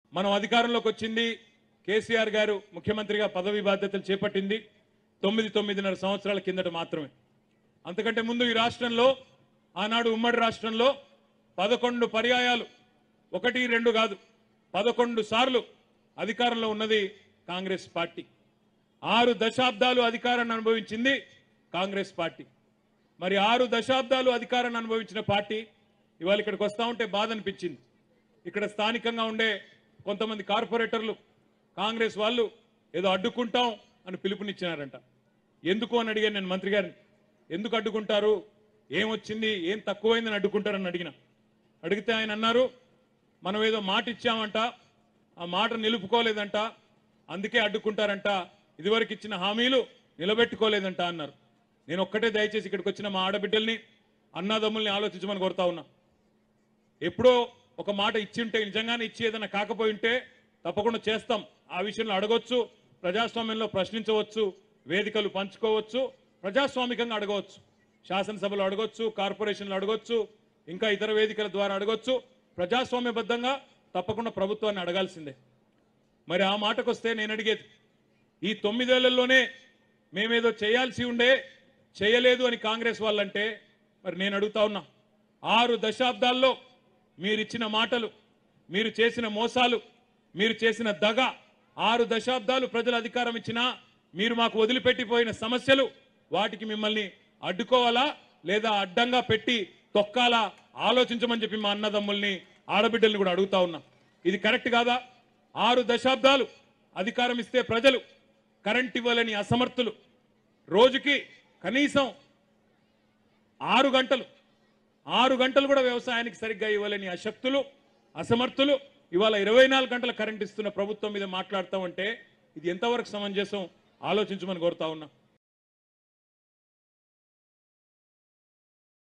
మనం అధికారంలోకి వచ్చింది కేసీఆర్ గారు ముఖ్యమంత్రిగా పదవి బాధ్యతలు చేపట్టింది తొమ్మిది తొమ్మిదిన్నర సంవత్సరాల కిందట మాత్రమే అంతకంటే ముందు ఈ రాష్ట్రంలో ఆనాడు ఉమ్మడి రాష్ట్రంలో పదకొండు పర్యాయాలు ఒకటి రెండు కాదు పదకొండు సార్లు అధికారంలో ఉన్నది కాంగ్రెస్ పార్టీ ఆరు దశాబ్దాలు అధికారాన్ని అనుభవించింది కాంగ్రెస్ పార్టీ మరి ఆరు దశాబ్దాలు అధికారాన్ని అనుభవించిన పార్టీ ఇవాళ ఇక్కడికి వస్తా ఉంటే బాధ అనిపించింది ఇక్కడ స్థానికంగా ఉండే కొంతమంది కార్పొరేటర్లు కాంగ్రెస్ వాళ్ళు ఏదో అడ్డుకుంటాం అని పిలుపునిచ్చినారంట ఎందుకు అని అడిగాను నేను మంత్రి గారిని ఎందుకు అడ్డుకుంటారు ఏం వచ్చింది ఏం తక్కువైందని అడ్డుకుంటారని అడిగిన అడిగితే ఆయన అన్నారు మనం ఏదో మాట ఇచ్చామంట ఆ మాట నిలుపుకోలేదంట అందుకే అడ్డుకుంటారంట ఇదివరకు ఇచ్చిన హామీలు నిలబెట్టుకోలేదంట అన్నారు నేను ఒక్కటే దయచేసి ఇక్కడికి వచ్చిన మా ఆడబిడ్డల్ని అన్నాదమ్ముల్ని ఆలోచించమని కోరుతా ఉన్నా ఎప్పుడో ఒక మాట ఇచ్చి ఉంటే నిజంగానే ఇచ్చి ఏదైనా కాకపోయి ఉంటే తప్పకుండా చేస్తాం ఆ విషయంలో అడగొచ్చు ప్రజాస్వామ్యంలో ప్రశ్నించవచ్చు వేదికలు పంచుకోవచ్చు ప్రజాస్వామికంగా అడగవచ్చు శాసనసభలో అడగొచ్చు కార్పొరేషన్లు అడగొచ్చు ఇంకా ఇతర వేదికల ద్వారా అడగొచ్చు ప్రజాస్వామ్యబద్ధంగా తప్పకుండా ప్రభుత్వాన్ని అడగాల్సిందే మరి ఆ మాటకు వస్తే నేను అడిగేది ఈ తొమ్మిదేళ్లలోనే మేమేదో చేయాల్సి ఉండే చేయలేదు అని కాంగ్రెస్ వాళ్ళంటే మరి నేను అడుగుతా ఉన్నా ఆరు దశాబ్దాల్లో మీరిచ్చిన మాటలు మీరు చేసిన మోసాలు మీరు చేసిన దగ ఆరు దశాబ్దాలు ప్రజలు అధికారం ఇచ్చినా మీరు మాకు వదిలిపెట్టిపోయిన సమస్యలు వాటికి మిమ్మల్ని అడ్డుకోవాలా లేదా అడ్డంగా పెట్టి తొక్కాలా ఆలోచించమని చెప్పి మా అన్నదమ్ముల్ని ఆడబిడ్డల్ని కూడా అడుగుతా ఉన్నా ఇది కరెక్ట్ కాదా ఆరు దశాబ్దాలు అధికారం ఇస్తే ప్రజలు కరెంట్ ఇవ్వాలని అసమర్థులు రోజుకి కనీసం ఆరు గంటలు ఆరు గంటలు కూడా వ్యవసాయానికి సరిగ్గా ఇవ్వాలని అశక్తులు అసమర్థులు ఇవాళ ఇరవై నాలుగు గంటల కరెంట్ ఇస్తున్న ప్రభుత్వం మీద మాట్లాడుతూ ఉంటే ఇది ఎంతవరకు సమంజసం ఆలోచించమని కోరుతా ఉన్నా